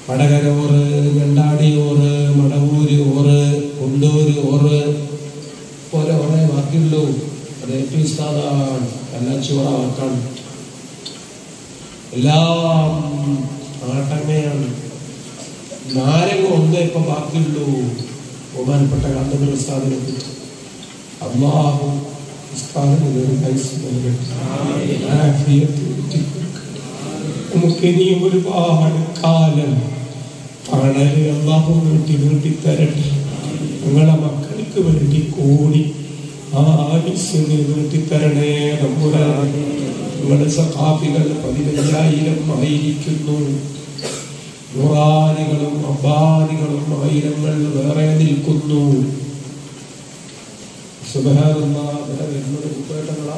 വടകരോറ് വെണ്ടാടിയോറ് മടവൂര് ഓറ് കൊണ്ടൂര് ഓറ് പോലെ ഓറേ ബാക്കിയുള്ളൂ അത് ഏറ്റവും ഉസ്താദാണ് എല്ലാം ചോറ വാക്കാണ് എല്ലാം ആട്ടമയാണ് നാരങ്ങ ഒന്നേ ഇപ്പൊ ബാക്കിയുള്ളൂ ബഹുമാനപ്പെട്ട കാന്തപുര ഉസ്താദിനെ കുറിച്ച് അള്ളാഹു ഉസ്താദിന് ഒരു പൈസ നൽകട്ടെ ആഫിയത്ത് ഊറ്റിക്കൊടുക്കട്ടെ. നമുക്ക് ഇനിയും ഒരുപാട് കാലം തണല് അള്ളാഹു നീട്ടി നീട്ടി തരട്ടെ ഞങ്ങളെ മക്കൾക്ക് വേണ്ടി കൂടി ആ ആയുസ്സിന് നീട്ടി തരണേ നമ്മുടെ നിങ്ങളുടെ സഹാബികൾ പതിനഞ്ചായിരം ആയിരിക്കുന്നു നൂറാനികളും അബ്ബാനികളും ആയിരങ്ങൾ വേറെ നിൽക്കുന്നു സുബഹാനല്ലാ ഇവിടെ വരുന്നത് കുപ്പേട്ടങ്ങളാ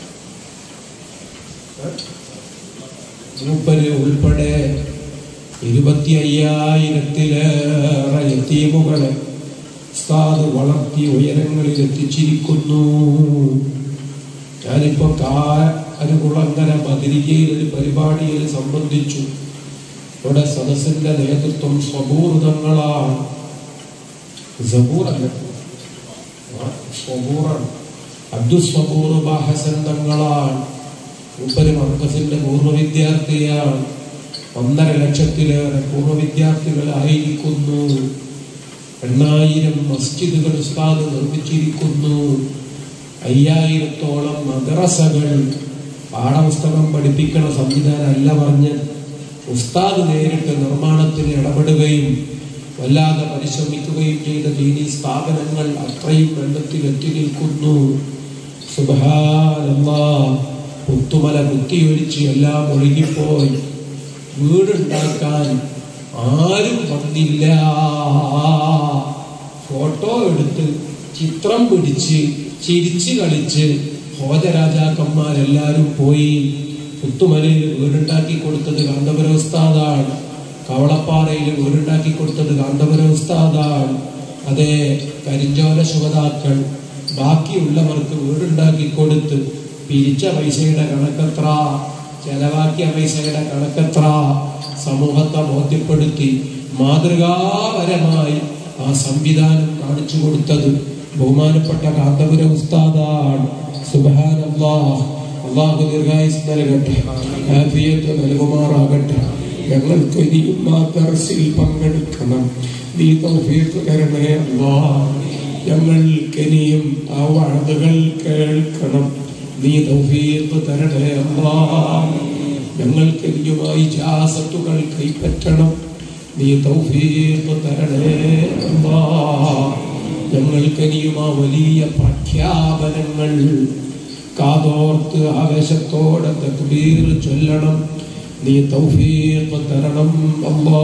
മൂപ്പര് ഉൾപ്പെടെ ഇരുപത്തി അയ്യായിരത്തിലേറെ യത്തീമുകളെ ഉസ്താദ് വളർത്തി ഉയരങ്ങളിൽ എത്തിച്ചിരിക്കുന്നു ഞാനിപ്പോ കാരുകുളങ്ങര ബദിരികയിൽ ഒരു പരിപാടിയിൽ സംബന്ധിച്ചു ഇവിടെ സദസ്സിന്റെ നേതൃത്വം സ്വപൂർതങ്ങളാണ് സബൂറല്ല ആ, സ്വബൂറാണ് അബ്ദുൽ സ്വബൂർ ബാഹസൻ തങ്ങളാണ് മുപ്പത് മർക്കസിന്റെ പൂർവ്വ വിദ്യാർത്ഥിയാണ് ഒന്നര ലക്ഷത്തിലേറെ പൂർവ്വ വിദ്യാർത്ഥികളായിരിക്കുന്നു എണ്ണായിരം മസ്ജിദുകൾ ഉസ്താദ് നിർമ്മിച്ചിരിക്കുന്നു അയ്യായിരത്തോളം മദ്രസകൾ പാഠപുസ്തകം പഠിപ്പിക്കണ സംവിധാനമല്ല പറഞ്ഞ് ഉസ്താദ് നേരിട്ട് നിർമ്മാണത്തിന് ഇടപെടുകയും വല്ലാതെ പരിശ്രമിക്കുകയും ചെയ്ത ദീനി സ്ഥാപനങ്ങൾ അത്രയും വെള്ളത്തിൽ എത്തി നിൽക്കുന്നു സുബഹാനല്ലാ പുത്തുമല കുത്തിയൊലിച്ച് എല്ലാം ഒഴുകിപ്പോയി വീടുണ്ടാക്കാൻ ആരും വന്നില്ല ഫോട്ടോ എടുത്ത് ചിത്രം പിടിച്ച് ചിരിച്ച് കളിച്ച് ഭോജരാജാക്കന്മാരെല്ലാരും പോയി പുത്തുമലയിൽ വീടുണ്ടാക്കി കൊടുത്തത് കാന്തപുര ഉസ്താദാണ് കവളപ്പാറയിൽ വീടുണ്ടാക്കി കൊടുത്തത് കാന്തപുര ഉസ്താദാണ് അതേ കരിഞ്ചോല ശുഭതാക്കൾ ബാക്കിയുള്ളവർക്ക് വീടുണ്ടാക്കി കൊടുത്ത് പിരിച്ച പൈസയുടെ കണക്കത്ര ചെലവാക്കിയ പൈസയുടെ കണക്കത്ര സമൂഹത്തെ ബോധ്യപ്പെടുത്തി മാതൃകാപരമായി ആ സംവിധാനം കാണിച്ചു കൊടുത്തത് ബഹുമാനപ്പെട്ട കാന്തപുര ഉസ്താദാണ് സുബാനല്ലാഹ് അള്ളാഹു ദീർഘായുസ് നൽകട്ടെ ആഫിയത്ത് നൽകുമാറാകട്ടെ ഞങ്ങൾക്ക് ഇനിയും ആ ദർസിൽ പങ്കെടുക്കണം നീ തൗഫീഖ് തരണേ അല്ലാ ഞങ്ങൾക്കിനിയും ആ വഴതുകൾ കേൾക്കണം നീ തൗഫീഖ് തരണേ അല്ലാ ഞങ്ങൾക്ക് ഇനിയുമായി ജാസത്തുകൾ കൈപ്പറ്റണം നീ തൗഫീഖ് തരണേ അല്ലാ ഞങ്ങൾക്ക് ഇനിയും ആ വലിയ പ്രഖ്യാപനങ്ങൾ കാതോർത്ത് ആവേശത്തോടെ തക്ബീർ ചൊല്ലണം നീ തൗഫീഖ് തരണം അല്ലാ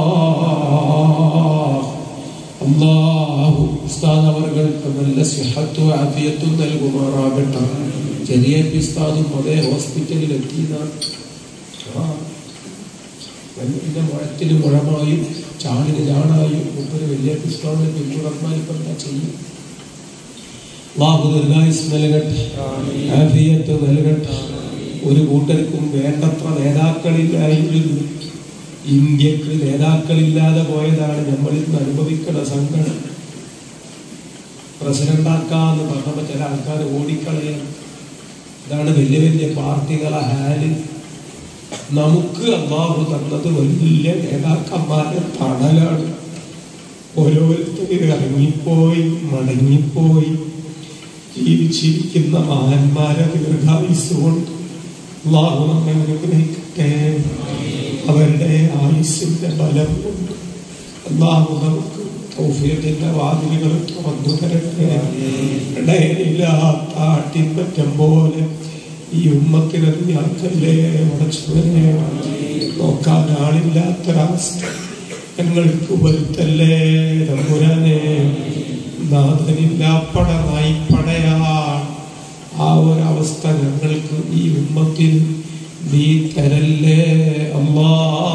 അല്ലാഹു ഉസ്താദ് അവർക്ക് നല്ല സിഹത്തും ആഫിയത്തും നൽകുമാറാകട്ടെ ചെറിയ ഉസ്താദും അതേ ഹോസ്പിറ്റലിൽ എത്തിയതാണ് ആ. വെള്ളത്തിന്റെ മുഴത്തിന് മുഴമായും ചാണിന് ചാണായും മുപ്പൊരു വലിയ ഉസ്താദിനെ പിന്തുടർന്നാൽ ഇപ്പം എന്താ ചെയ്യും അള്ളാഹു ദീർഘായുസ് നൽകട്ടെ ആഫിയത്ത് നൽകട്ടെ ഒരു കൂട്ടർക്കും വേണ്ടത്ര നേതാക്കളില്ലായിരുന്നു ഇന്ത്യക്ക് നേതാക്കളില്ലാതെ പോയതാണ് നമ്മൾ ഇന്ന് അനുഭവിക്കുന്ന സങ്കടം പ്രസിഡന്റാക്കാന്ന് പറഞ്ഞപ്പോ ചില ആൾക്കാർ ഓടിക്കളയാണ് ഇതാണ് വലിയ വലിയ പാർട്ടികളെ ഹാല് നമുക്ക് അള്ളാഹു തന്നത് വലിയ നേതാക്കന്മാരെ തണലാണ് ഓരോരുത്തരും ഇറങ്ങിപ്പോയി മടങ്ങിപ്പോയി ജീവിച്ചിരിക്കുന്ന മഹാന്മാരെ ദീർഘായുസ് കൊണ്ട് അള്ളാഹു നമ്മെ അനുഗ്രഹിക്കട്ടെ അവരുടെ ആയുസിന്റെ ബലം കൊണ്ട് അള്ളാഹു നമുക്ക് തൗഫീഖിന്റെ വാതിലുകൾ തുറന്നു തരട്ടെ ഇടയിലില്ലാത്ത ആട്ടിൻപറ്റം പോലെ ഈ ഉമ്മത്തിനെ ഞാക്കല്ലേ ഉടച്ചവരെ നോക്കാൻ ആളില്ലാത്തൊരവസ്ഥ ഞങ്ങൾക്ക് വരുത്തല്ലേ തമ്പുരാനെ നാഥനില്ലാപ്പട നായിപ്പടയാണ് ആ ഒരവസ്ഥ ഞങ്ങൾക്ക് ഈ ഉമ്മത്തിൽ നീ തരല്ലേ അമ്മാ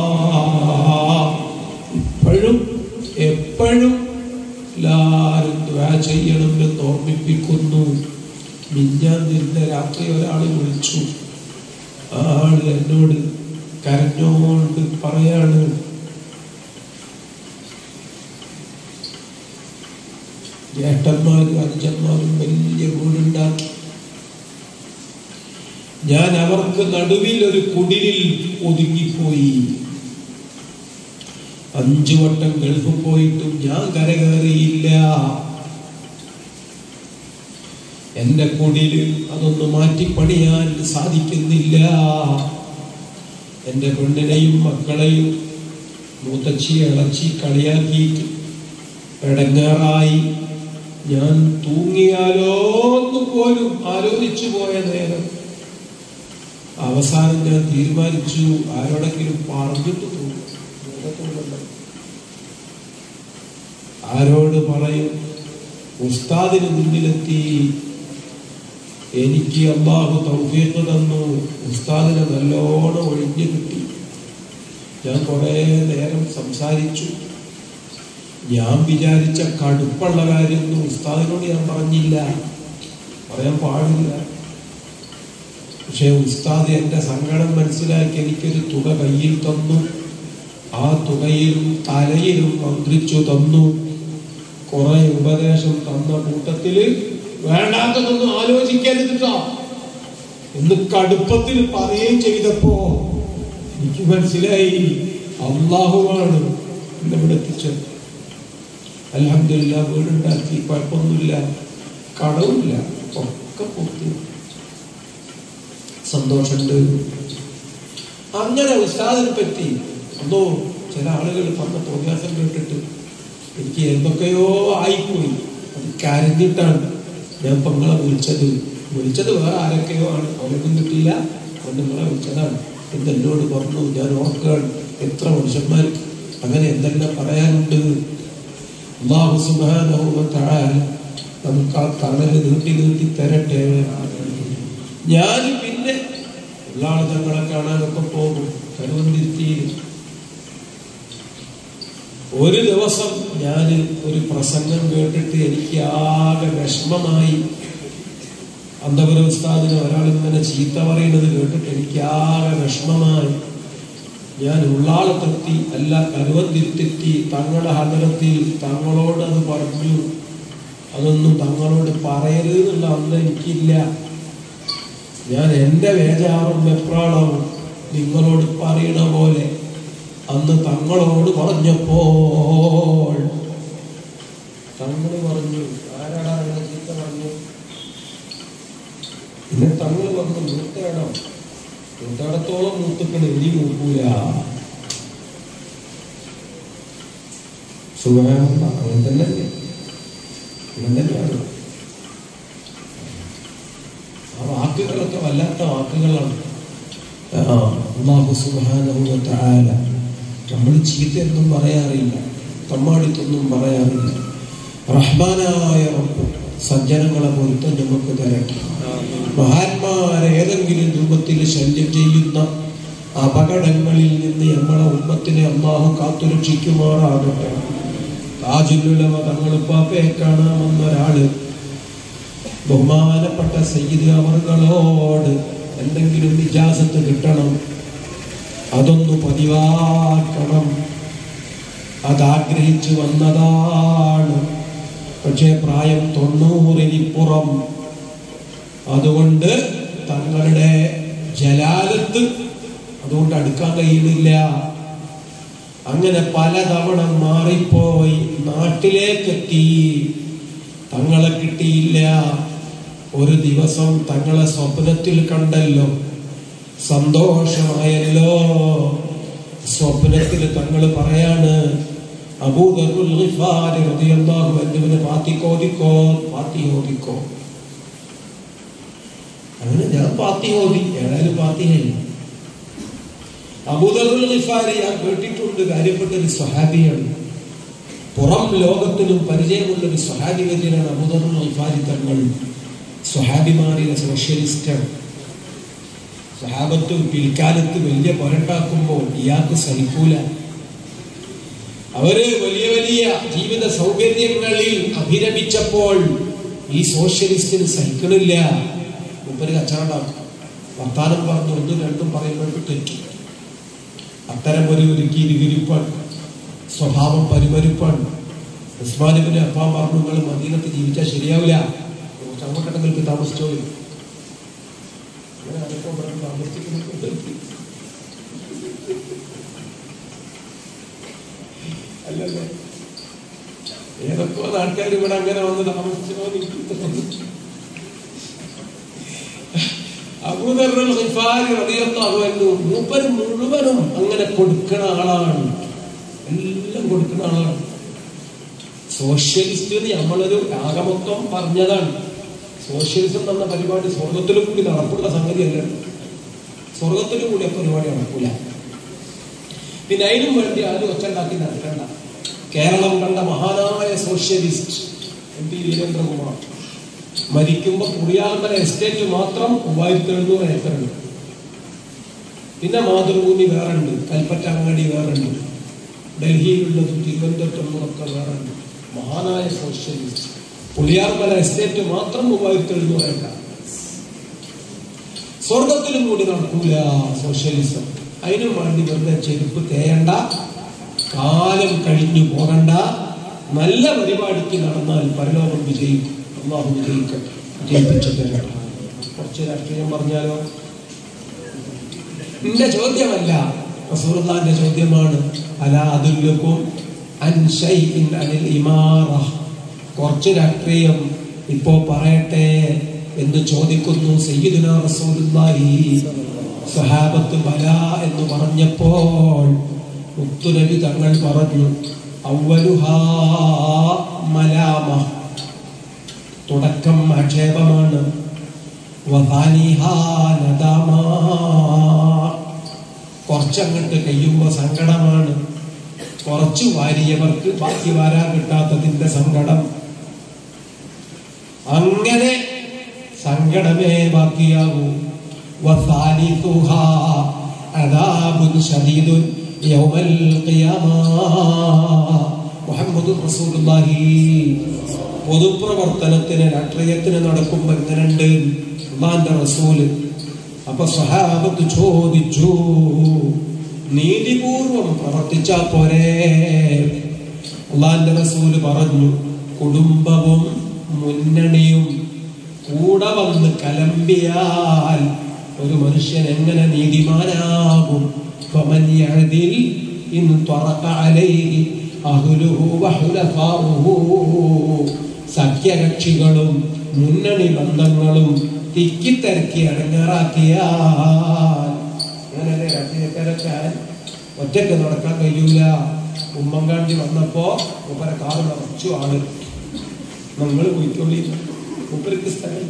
ഇപ്പോഴും എപ്പോഴും എല്ലാവരും ദ്വാ ചെയ്യണമെന്ന് ഓർമ്മിപ്പിക്കുന്നു മിഞ്ഞാന്നിരുന്ന രാത്രി ഒരാൾ വിളിച്ചു ആള് എന്നോട് കരഞ്ഞോണ്ട് പറയാണ് ജ്യേഷ്ഠന്മാരും അനുജന്മാരും വലിയ വീടുണ്ടാക്കി ഞാൻ അവർക്ക് നടുവിൽ ഒരു കുടിലിൽ ഒതുങ്ങിപ്പോയി അഞ്ചു വട്ടം ഗൾഫ് പോയിട്ടും ഞാൻ കരകയറിയില്ല എന്റെ കുടില് അതൊന്ന് മാറ്റി പണിയാൻ സാധിക്കുന്നില്ല എന്റെ പെണ്ണിനെയും മക്കളെയും മൂത്തച്ചി ഇളച്ചി കളിയാക്കിയിട്ട് ഇടങ്ങാറായി ഞാൻ തൂങ്ങിയാലോ എന്ന് പോലും ആലോചിച്ചു പോയ നേരം അവസാനം ഞാൻ തീരുമാനിച്ചു ആരോടെങ്കിലും പറഞ്ഞിട്ട് തോന്നും ആരോട് പറയും ഉസ്താദിന് മുന്നിലെത്തി എനിക്ക് അള്ളാഹു തൗഫീഖ് തന്നു ഉസ്താദിനെ നല്ലോണം ഒഴിഞ്ഞു കിട്ടി ഞാൻ കുറെ നേരം സംസാരിച്ചു ഞാൻ വിചാരിച്ച കടുപ്പുള്ള കാര്യമൊന്നും ഉസ്താദിനോട് ഞാൻ പറഞ്ഞില്ല പറയാൻ പാടില്ല പക്ഷെ ഉസ്താദ് എന്റെ സങ്കടം മനസ്സിലാക്കി എനിക്കൊരു തുക കയ്യിൽ തന്നു ആ തുകയിലും തലയിലും മന്ത്രിച്ചു തന്നു കുറെ ഉപദേശം തന്ന കൂട്ടത്തില് വേണ്ടാത്തതൊന്നും ആലോചിക്കരുതോ എന്ന് കടുപ്പത്തിൽ പറയുകയും ചെയ്തപ്പോ എനിക്ക് മനസ്സിലായി അള്ളാഹുവാണ് എന്നെ ഇവിടെ എത്തിച്ചത് അലഹമില്ല വീടുണ്ടാക്കി കുഴപ്പമൊന്നുമില്ല കടവുമില്ല ഒക്കെ പൂർത്തി സന്തോഷമുണ്ട് അങ്ങനെ ഉസ്താദിനെ പറ്റി ഒന്നോ ചില ആളുകൾ പറഞ്ഞ തോന്നിയാസം കേട്ടിട്ട് എനിക്ക് എന്തൊക്കെയോ ആയിപ്പോയി അത് കരഞ്ഞിട്ടാണ് ഞാൻ പെങ്ങളെ വിളിച്ചത് വിളിച്ചത് വേറെ ആരൊക്കെയോ ആണ് അവരൊന്നും കിട്ടിയില്ല അതുകൊണ്ട് നിങ്ങളെ വിളിച്ചതാണ് എന്തെന്നോട് പറഞ്ഞു ഞാൻ ഓർക്കുകയാണ് എത്ര മനുഷ്യന്മാർ അങ്ങനെ എന്തെല്ലാം പറയാനുണ്ട് അള്ളാഹു സുബ്ഹാനഹു വ തആല നമുക്ക് ആ തണല് നീട്ടി നീട്ടി തരട്ടെ ഞാൻ പിന്നെ ഉള്ള ആൾ തങ്ങളെ കാണാനൊക്കെ പോകും കരുവന്തിരുത്തിയിൽ ഒരു ദിവസം ഞാൻ ഒരു പ്രസംഗം കേട്ടിട്ട് എനിക്ക് ആകെ വിഷമമായി അന്തപുര ഉസ്താദിന് ഒരാൾ ഇങ്ങനെ ചീത്ത പറയുന്നത് കേട്ടിട്ട് എനിക്ക് ആകെ വിഷമമായി ഞാൻ ഉള്ളാളത്തെത്തി അല്ല കരുവന്തിരുത്തെത്തി തങ്ങളുടെ ഹദരത്തിൽ തങ്ങളോട് അത് പറഞ്ഞു അതൊന്നും തങ്ങളോട് പറയരുത് എന്നുള്ള അന്ന് എനിക്കില്ല ഞാൻ എന്റെ വേജാറും വെപ്രാളവും നിങ്ങളോട് പറയണ പോലെ അന്ന് തങ്ങളോട് പറഞ്ഞപ്പോൾ തങ്ങൾ പറഞ്ഞു ആരാടാ അങ്ങനെ ചീത്ത പറഞ്ഞു പിന്നെ തങ്ങൾ പറഞ്ഞു മൂത്തേടം മൂത്തേടത്തോളം മൂത്തുക്കൾ ഇനി മൂക്കൂല സുഖമാണ് അങ്ങനെ തന്നെയല്ലേ അങ്ങനെ തന്നെയാണ് ആ വാക്കുകളൊക്കെ വല്ലാത്ത വാക്കുകളാണ് ആ, അല്ലാഹു സുബ്ഹാനഹു വ തആല നമ്മൾ ചീത്തയൊന്നും പറയാറില്ല തമ്മാടിത്തൊന്നും പറയാറില്ല റഹ്മാനായ റബ്ബ് സജ്ജനങ്ങളെ പൊരുത്തം നമുക്ക് തരട്ടെ മഹാന്മാരെ ഏതെങ്കിലും രൂപത്തിൽ ശല്യം ചെയ്യുന്ന അപകടങ്ങളിൽ നിന്ന് നമ്മളെ ഉമ്മത്തിനെ അള്ളാഹു കാത്തുരക്ഷിക്കുമാറാകട്ടെ താജുല്ലുലമ തങ്ങളുപ്പാപ്പയെ കാണാമെന്നൊരാള് ബഹുമാനപ്പെട്ട സയ്യിദ് അവർകളോട് എന്തെങ്കിലും ഇജാസത്ത് കിട്ടണം അതൊന്ന് പതിവാക്കണം അതാഗ്രഹിച്ചു വന്നതാണ് പക്ഷേ പ്രായം തൊണ്ണൂറിനിപ്പുറം അതുകൊണ്ട് തങ്ങളുടെ ജലാലത്ത് അതുകൊണ്ട് അടുക്കാൻ കഴിയുന്നില്ല അങ്ങനെ പലതവണ മാറിപ്പോയി നാട്ടിലേക്കെത്തി തങ്ങളെ കിട്ടിയില്ല ഒരു ദിവസം തങ്ങളെ സ്വപ്നത്തിൽ കണ്ടല്ലോ സന്തോഷമായല്ലോ സ്വപ്നത്തിൽ തങ്ങൾ പറയാണ് അബൂദറുൽ ഗിഫാരി റളിയല്ലാഹു അൻഹുവിനെ പാത്തി കോതിക്കോ പാത്തി ഓതിക്കോ അങ്ങനെ ഞാൻ പാത്തി ഓതി ഏതായാലും പാത്തിയായി അബൂദറുൽ ഗിഫാരി ഞാൻ കേട്ടിട്ടുണ്ട് കാര്യപ്പെട്ട ഒരു സ്വഹാബിയാണ് പുറം ലോകത്തിനും പരിചയമുള്ള ഒരു സ്വഹാബി വര്യനാണ് അബൂദറുൽ ഗിഫാരി തങ്ങൾ സ്വഹാബിമാരിലെ സ്പെഷ്യലിസ്റ്റാണ് സഹാബത്ത് പിൽക്കാലത്ത് വലിയ പോരണ്ടാക്കുമ്പോൾ ഇയാൾക്ക് സഹിക്കൂല അവര് വലിയ വലിയ ജീവിത സൗകര്യങ്ങളിൽ അഭിരമിച്ചപ്പോൾ ഈ സോഷ്യലിസ്റ്റിന് സഹിക്കണില്ല മുമ്പര് കച്ചവടമാക്കും വർത്താനം പറഞ്ഞു ഒന്നും രണ്ടും പറയുമ്പോൾ തെറ്റും അത്തരം ഒരു ഒരു കിരികിരിപ്പാണ് സ്വഭാവം പരിമരിപ്പാണ് ഉസ്മാനിബിന് അപ്പാൻ പറഞ്ഞു നിങ്ങൾ മദീനത്ത് ജീവിച്ചാൽ ശരിയാവില്ല കുറച്ച് അങ്ങോട്ടുണ്ടെങ്കിൽ താമസിച്ചോളൂ അങ്ങനെ അതൊക്കെ ഇവിടെ താമസിക്കുന്നത് അല്ലല്ലേ ഏതൊക്കെ ആൾക്കാർ ഇവിടെ അങ്ങനെ വന്ന് താമസിച്ചോ എന്ന് എനിക്ക് തോന്നുന്നു. അബൂദർ ഹിഫാരി റളിയല്ലാഹു അൻഹു മൂപ്പര് മുഴുവനും അങ്ങനെ കൊടുക്കുന്ന ആളാണ് എല്ലാം കൊടുക്കുന്ന ആളാണ് സോഷ്യലിസ്റ്റ് എന്ന് നമ്മളൊരു ആകമൊത്തം പറഞ്ഞതാണ് സോഷ്യലിസം എന്ന പരിപാടി സ്വർഗത്തിലും കൂടി നടപ്പുള്ള സംഗതിയല്ല സ്വർഗത്തിലും കൂടി ആ പരിപാടി നടക്കൂല പിന്നെ അതിനും വേണ്ടി ആരും ഒച്ചുണ്ടാക്കി നടക്കണ്ട കേരളം കണ്ട മഹാനായ സോഷ്യലിസ്റ്റ് എം പി വീരേന്ദ്രകുമാർ മരിക്കുമ്പോ കുറിയാമ്പല എസ്റ്റേറ്റ് മാത്രം മൂവായിരത്തി എഴുന്നൂറ് ഏക്കറുണ്ട് പിന്നെ മാതൃഭൂമി വേറെ ഉണ്ട് കൽപ്പറ്റ അങ്ങാടി വേറെ ഉണ്ട് ഡൽഹിയിലുള്ളതും തിരുവനന്തപുരത്തുള്ളതൊക്കെ വേറെ ഉണ്ട് മഹാനായ സോഷ്യലിസ്റ്റ് പുളിയാർമല എസ്റ്റേറ്റ് മാത്രം മൂവായിരത്തി എഴുന്നൂറ് ഏക്കർ സ്വർഗത്തിലും കൂടി നടക്കൂല സോഷ്യലിസം അതിനും വേണ്ടി വെറുതെ ചെരുപ്പ് തേയണ്ട കാലം കഴിഞ്ഞു പോകണ്ട നല്ല പരിപാടിക്ക് നടന്നാൽ പരലോകം വിജയിക്കും അള്ളാഹു വിജയിക്കട്ടെ ജയിപ്പിച്ചിട്ട് കുറച്ച് രാഷ്ട്രീയം പറഞ്ഞാലോ നിന്റെ ചോദ്യമല്ല റസൂലുള്ളാഹിന്റെ ചോദ്യമാണ് അല അതുല്യക്കും അൻ ഷൈഇൻ അനിൽ ഇമാറ കുറച്ച് രാഷ്ട്രീയം ഇപ്പോ പറയട്ടെ എന്ന് ചോദിക്കുന്നു സയ്യിദുന റസൂലുള്ളാഹി സഹാബത്ത് ബല എന്ന് പറഞ്ഞപ്പോൾ മുത്തുനബി തങ്ങൾ പറഞ്ഞു അവലുഹാ മലാമ തുടക്കം ആക്ഷേപമാണ് വധാനിഹാ നദാമ കുറച്ചങ്ങോട്ട് കഴിയുമ്പോ സങ്കടമാണ് കുറച്ചു വാരിയവർക്ക് ബാക്കി വാരാൻ കിട്ടാത്തതിന്റെ സങ്കടം അങ്ങനെ സങ്കടമേ ബാക്കിയാവൂ وثالثها عذاب شديد يوم القيامة മുഹമ്മദ് റസൂലുള്ളാഹി പൊതുപ്രവർത്തനത്തിന് രാഷ്ട്രീയത്തിന് നടക്കുമ്പോ എങ്ങനെയുണ്ട് അള്ളാന്റെ റസൂല് അപ്പൊ സഹാബത്ത് ചോദിച്ചു നീതിപൂർവം പ്രവർത്തിച്ചാ പോരെ അള്ളാന്റെ റസൂല് പറഞ്ഞു കുടുംബവും മുന്നണിയും കൂടെ വന്ന് കലമ്പിയാൽ ഒരു മനുഷ്യൻ എങ്ങനെ നീതിമാനാകും فمن يعدل إن طرق عليه أهله وحلفاؤه സഖ്യകക്ഷികളും മുന്നണി ബന്ധങ്ങളും തിക്കിത്തിരക്കി അടങ്ങാറാക്കിയാൽ അങ്ങനല്ലേ രാഷ്ട്രീയക്കാരൊക്കെ ഒറ്റയ്ക്ക് നടക്കാൻ കഴിയൂല ഉമ്മൻകാണ്ടി വന്നപ്പോ മൂപ്പരെ കാറ് നിറച്ചു ആള് നമ്മൾ പോയിക്കൊള്ളി മൂപ്പർക്ക് സ്ഥലം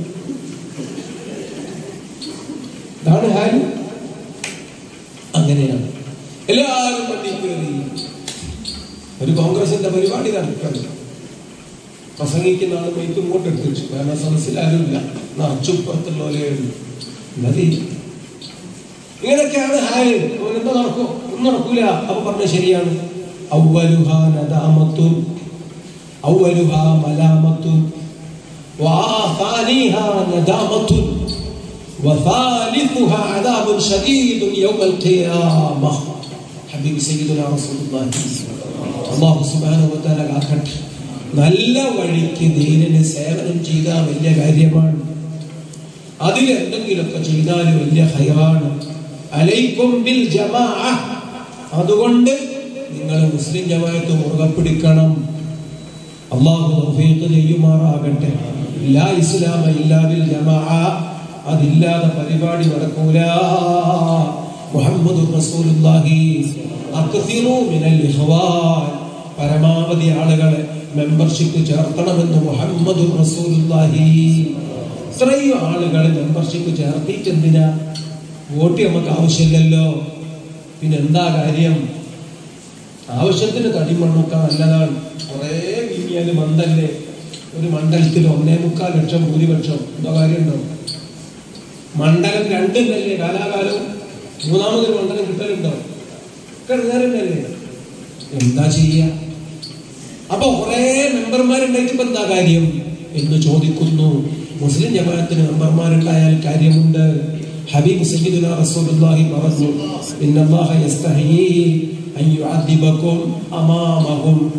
ഇതാണ് ഹാരി അങ്ങനെയാണ് എല്ലാവരും വണ്ടി കയറി ഒരു കോൺഗ്രസിന്റെ പരിപാടി നടക്കണം പ്രസംഗിക്കുന്ന ആൾ മൈക്ക് ഇങ്ങോട്ട് എടുത്തു വെച്ചു കാരണം സദസ്സിൽ ആരുമില്ല അച്ചുപ്പുറത്തുള്ളവരേ ഉള്ളൂ മതി ഇങ്ങനെയൊക്കെയാണ് ഹായ് എന്താ നടക്കോ ഒന്നും നടക്കൂല അപ്പൊ പറഞ്ഞ ശരിയാണ് ഔവലുഹ നദാമത്തുൻ ഔവലുഹ മലാമത്തുൻ وآثانيها ندامة وثالثها عذاب شديد يوم القيامة حبيب سيدنا رسول الله അള്ളാഹു സുബാനു വത്താല കാക്കട്ടെ നല്ല വഴിക്ക് ദീനിന് സേവനം ചെയ്താൽ വലിയ കാര്യമാണ് അതിൽ എന്തെങ്കിലുമൊക്കെ ചെയ്താൽ വലിയ ഹൈറാണ് അലൈക്കും ബിൽ ജമാഅ അതുകൊണ്ട് നിങ്ങൾ മുസ്ലിം ജമാഅത്ത് മുറുകെ പിടിക്കണം അള്ളാഹു തൗഫീഖ് ചെയ്യുമാറാകട്ടെ ലാ ഇസ്ലാമ ഇല്ലാ ബിൽ ജമാഅ അതില്ലാതെ പരിപാടി നടക്കൂല മുഹമ്മദ് റസൂലുള്ളാഹി അക്സിറു മിനൽ ഇഖ്വാൻ പരമാവധി ആളുകളെ മെമ്പർഷിപ്പ് ചേർക്കണമെന്ന് മുഹമ്മദ് റസൂലുള്ളാഹി ഇത്രയും ആളുകളെ മെമ്പർഷിപ്പ് ചേർത്തിട്ട് എന്തിനാ വോട്ട് നമുക്ക് ആവശ്യമില്ലല്ലോ പിന്നെ എന്താ കാര്യം ആവശ്യത്തിന് തടിമണ്ണൊക്കെ നല്ലതാണ് കുറേ വീങ്ങിയാല് മന്ദല്ലേ ഒരു മണ്ഡലത്തിൽ ഒന്നേ മുക്കാൽ ലക്ഷം ഭൂരിപക്ഷം എന്തോ കാര്യമുണ്ടോ മണ്ഡലം രണ്ടിന്നല്ലേ കാലാകാലവും മൂന്നാമതൊരു മണ്ഡലം കിട്ടലുണ്ടോ കിടങ്ങാറുണ്ടല്ലേ എന്താ ചെയ്യ അപ്പൊ കുറെ മെമ്പർമാരുണ്ടായിട്ട് ഇപ്പൊ എന്താ കാര്യം എന്ന് ചോദിക്കുന്നു മുസ്ലിം ജമാഅത്തിന് മെമ്പർമാരുണ്ടായാൽ കാര്യമുണ്ട് ഹബീബ് സയ്യിദുന റസൂലുള്ളാഹി പറഞ്ഞു ഇന്നല്ലാഹ യസ്തഹീ അൻ യുഅദ്ദിബകും അമാമഹും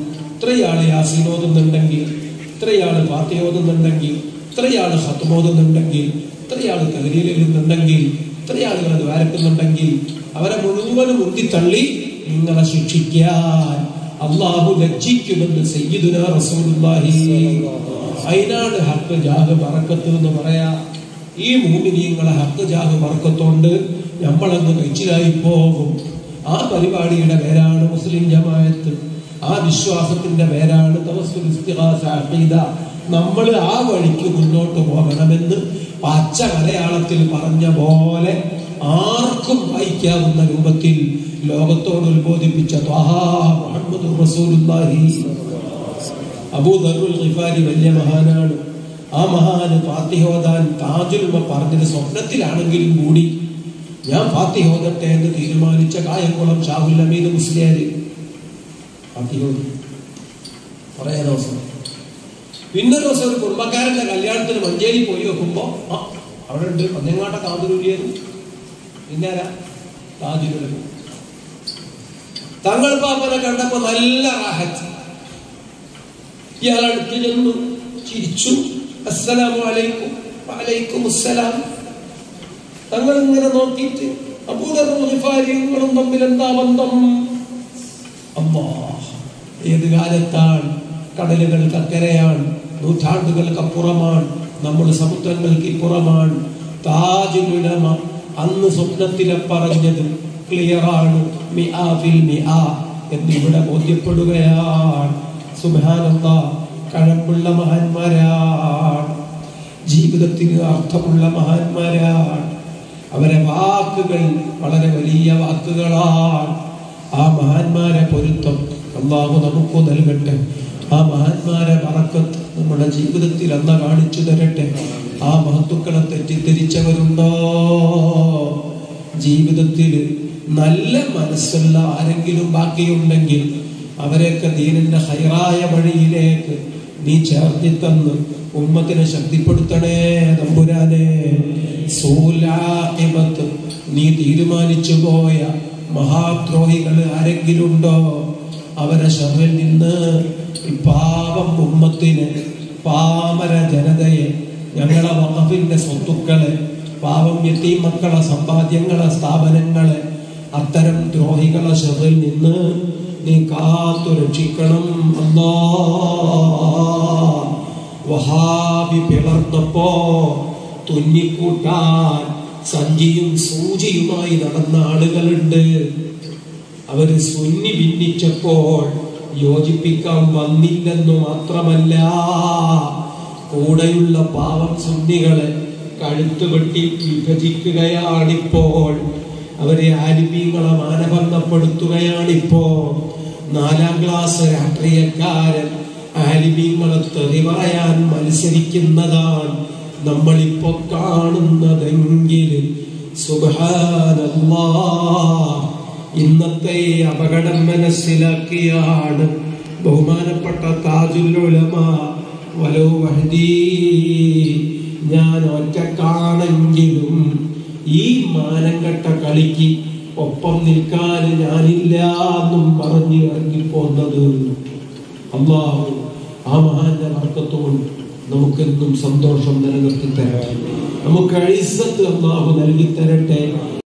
ഇത്രയാള് യാസീൻ ഓതുന്നുണ്ടെങ്കിൽ ഇത്രയാള് പാത്തി ഓതുന്നുണ്ടെങ്കിൽ ഇത്രയാള് ഹത്തും ഓതുന്നുണ്ടെങ്കിൽ ഇത്രയാള് കതിരിയിൽ ഇരുന്നുണ്ടെങ്കിൽ ഇത്രയാളുകൾ അത് വരക്കുന്നുണ്ടെങ്കിൽ അവരെ മുഴുവനും ഉന്തിത്തള്ളി നിങ്ങളെ ശിക്ഷിക്കാൻ അള്ളാഹു ലജ്ജിക്കുമെന്ന് സയ്യിദുന റസൂലുള്ളാഹി അതിനാണ് ഹക്ക് ജാഹ് പറക്കത്ത് എന്ന് പറയാ ഈ മൂമിനിയങ്ങളെ ഹക്ക് ജാഹ് പറക്കത്തോണ്ട് നമ്മളങ്ങ് കഴിച്ചിലായി പോകും ആ പരിപാടിയുടെ പേരാണ് മുസ്ലിം ജമായത്ത് ആ വിശ്വാസത്തിന്റെ പേരാണ് തവസ്സുൽ ഇസ്തിഗാസ അഖീദ നമ്മൾ ആ വഴിക്ക് മുന്നോട്ട് പോകണമെന്ന് പച്ച മലയാളത്തിൽ പറഞ്ഞ പോലെ ആർക്കും വായിക്കാവുന്ന രൂപത്തിൽ ലോകത്തോട് ഉത്ബോധിപ്പിച്ച ത്വാഹാ മുഹമ്മദ് റസൂലുള്ളാഹി അബൂദറുൽ ഖിഫാരി വലിയ മഹാനാണ് ആ മഹാന് ഫാത്തിഹോദാൻ താജുൽ ഉമ പറഞ്ഞത് സ്വപ്നത്തിലാണെങ്കിലും കൂടി ഞാൻ ഫാത്തിഹോദട്ടെ എന്ന് തീരുമാനിച്ച കായംകുളം ഷാഹുൽ അമീദ് മുസ്ലിയാര് ഫാത്തിഹോദി കുറേ ദിവസം പിന്നെ ഒരു ദിവസം ഒരു കുടുംബക്കാരന്റെ കല്യാണത്തിന് മഞ്ചേരി പോയി നോക്കുമ്പോ ആ അവിടെ ഉണ്ട് മഞ്ഞങ്ങാട്ട കാതുരുലിയത് പിന്നെ ആരാ താജുലുലമ തങ്ങൾ പാപ്പനെ കണ്ടപ്പോ നല്ല റാഹത്ത് ഇയാൾ അടുത്ത് ചെന്നു ചിരിച്ചു അസ്സലാമു അലൈക്കും വഅലൈക്കും അസ്സലാം തങ്ങൾ ഇങ്ങനെ നോക്കിയിട്ട് അബൂദറും തമ്മിൽ എന്താ ബന്ധം അമ്മാ ഏത് കാലത്താണ് കടലുകൾക്ക് അക്കരയാണ് നൂറ്റാണ്ടുകൾക്ക് അപ്പുറമാണ് നമ്മൾ സമുദ്രങ്ങൾക്ക് ഇപ്പുറമാണ് താജുലുലമ അന്ന് സ്വപ്നത്തിലെ പറഞ്ഞത് ക്ലിയറാണ് മിആ ഫിൽ മിആ എന്നിവിടെ ബോധ്യപ്പെടുകയാണ് സുബാനന്ദ കഴമ്പുള്ള മഹാന്മാരാണ് ജീവിതത്തിന് അർത്ഥമുള്ള മഹാന്മാരാണ് അവരെ വാക്കുകൾ വളരെ വലിയ വാക്കുകളാണ് ആ മഹാന്മാരെ പൊരുത്തം അള്ളാഹു നമുക്ക് നൽകട്ടെ ആ മഹാന്മാരെ മറക്കത്ത് നമ്മുടെ ജീവിതത്തിൽ അന്ന കാണിച്ചു തരട്ടെ ആ മഹത്തുക്കളെ തെറ്റിദ്ധരിച്ചവരുണ്ടോ ജീവിതത്തിൽ നല്ല മനസ്സുള്ള ആരെങ്കിലും ബാക്കിയുണ്ടെങ്കിൽ അവരെയൊക്കെ ദീനിന്റെ ഹൈറായ വഴിയിലേക്ക് നീ ചേർത്തി തന്ന് ഉമ്മത്തിനെ ശക്തിപ്പെടുത്തണേ തമ്പുരാനെ സൂലാഹിമത്ത് നീ തീരുമാനിച്ചു പോയ മഹാദ്രോഹികൾ ആരെങ്കിലും ഉണ്ടോ അവരെ ഷറിൽ നിന്ന് ഈ പാവം ഉമ്മത്തിന് പാമര ജനതയെ ഞങ്ങളെ വഖഫിന്റെ സ്വത്തുക്കളെ പാവം എത്തി മക്കളെ സമ്പാദ്യങ്ങളെ സ്ഥാപനങ്ങളെ അത്തരം ദ്രോഹികളെ ഷറിൽ നിന്ന് നീ കാത്തു രക്ഷിക്കണം അല്ലാ വഹാബി പിളർന്നപ്പോ തുന്നിക്കൂട്ടാൻ സഞ്ചിയും സൂചിയുമായി നടന്ന ആളുകളുണ്ട് അവര് സുന്നി ഭിന്നിച്ചപ്പോൾ യോജിപ്പിക്കാൻ വന്നില്ലെന്നു മാത്രമല്ല കൂടെയുള്ള പാവം സുന്നികളെ കഴുത്ത് വെട്ടി വിഭജിക്കുകയാണിപ്പോൾ അവരെ ആലിമീങ്ങളെ മാനഭംഗപ്പെടുത്തുകയാണിപ്പോ നാലാം ക്ലാസ് രാഷ്ട്രീയക്കാരൻ ആലിമീങ്ങളെ തെറി പറയാൻ മത്സരിക്കുന്നതാണ് നമ്മളിപ്പോ കാണുന്നതെങ്കിൽ സുബാനല്ലാ ഇന്നത്തെ ഈ അപകടം മനസ്സിലാക്കിയാണ് ബഹുമാനപ്പെട്ട താജുലുലമ വലോ വഹദീ ഞാൻ ഒറ്റക്കാണെങ്കിലും ഈ മാനംകെട്ട കളിക്ക് ഒപ്പം നിൽക്കാൻ ഞാനില്ല എന്നും പറഞ്ഞ് ഇറങ്ങിപ്പോന്നത് അള്ളാഹു ആ മഹാന്റെ വർക്കത്തോട് നമുക്കെന്നും സന്തോഷം നിലനിർത്തി തരട്ടെ നമുക്ക് അഴിസത്ത് അള്ളാഹു നൽകി തരട്ടെ